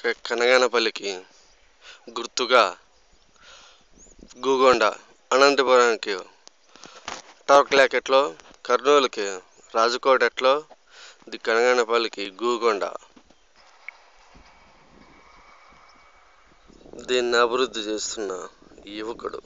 క- కనగానపల్లికి గుర్తుగా గూగొండ అనంతపురానికి టోర్క్లాక్ ఎట్లో కర్నూలుకి రాజకోట ఎట్లో ఇది కనగానపల్లికి గూగొండ దీన్ని అభివృద్ధి చేస్తున్న యువకుడు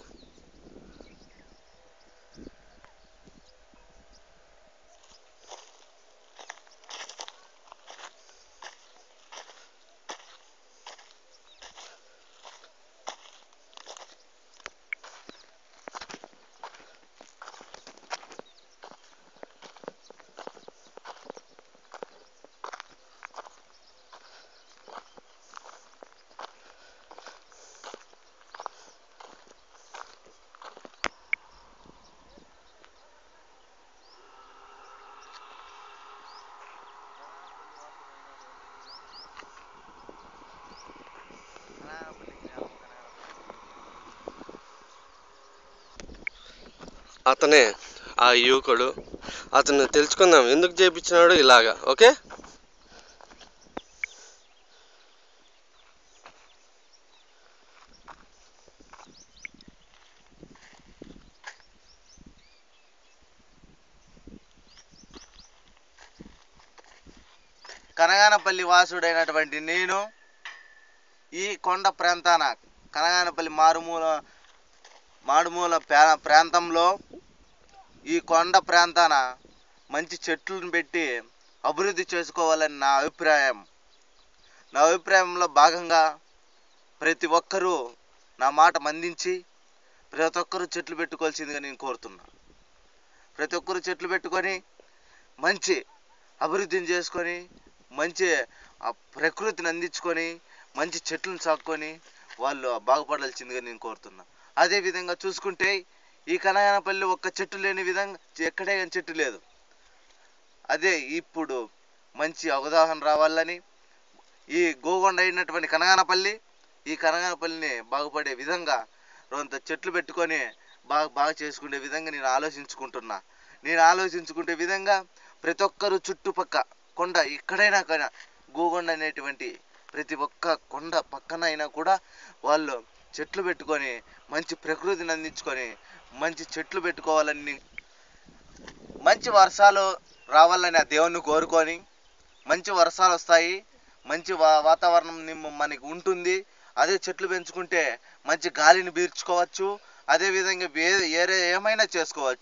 అతనే ఆ యువకుడు అతను తెలుసుకుందాం ఎందుకు చేపించినాడు ఇలాగా ఓకే కనగానపల్లి వాసుడైనటువంటి నేను ఈ కొండ ప్రాంతాన కనగానపల్లి మారుమూల మారుమూల ప్రా- ప్రాంతంలో ఈ కొండ ప్రాంతాన మంచి చెట్లను పెట్టి అభివృద్ధి చేసుకోవాలని నా అభిప్రాయం నా అభిప్రాయంలో భాగంగా ప్రతి ఒక్కరూ నా మాట మందించి ప్రతి ఒక్కరూ చెట్లు పెట్టుకోవాల్సిందిగా నేను కోరుతున్నా ప్రతి ఒక్కరూ చెట్లు పెట్టుకొని మంచి అభివృద్ధిని చేసుకొని మంచి ఆ ప్రకృతిని అందించుకొని మంచి చెట్లను సాక్కొని వాళ్ళు బాగుపడాల్సిందిగా నేను కోరుతున్నా అదే విధంగా చూసుకుంటే ఈ కనగానపల్లి ఒక్క చెట్టు లేని విధంగా ఎక్కడే కానీ చెట్టు లేదు అదే ఇప్పుడు మంచి అవగాహన రావాలని ఈ గోగొండ అయినటువంటి కనగానపల్లి ఈ కనగానపల్లిని బాగుపడే విధంగా కొంత చెట్లు పెట్టుకొని బాగా బాగా చేసుకునే విధంగా నేను ఆలోచించుకుంటున్నా నేను ఆలోచించుకునే విధంగా ప్రతి ఒక్కరు చుట్టుపక్క కొండ ఎక్కడైనా కానీ గోగొండ అనేటువంటి ప్రతి ఒక్క కొండ పక్కన అయినా కూడా వాళ్ళు చెట్లు పెట్టుకొని మంచి ప్రకృతిని అందించుకొని మంచి చెట్లు పెట్టుకోవాలని నే- మంచి వర్షాలు రావాలని ఆ దేవుణ్ణి కోరుకొని మంచి వర్షాలు వస్తాయి మంచి వా వాతావరణం నిమ్మ- మనకి ఉంటుంది అదే చెట్లు పెంచుకుంటే మంచి గాలిని పీల్చుకోవచ్చు అదేవిధంగా వే వేరే ఏమైనా చేసుకోవచ్చు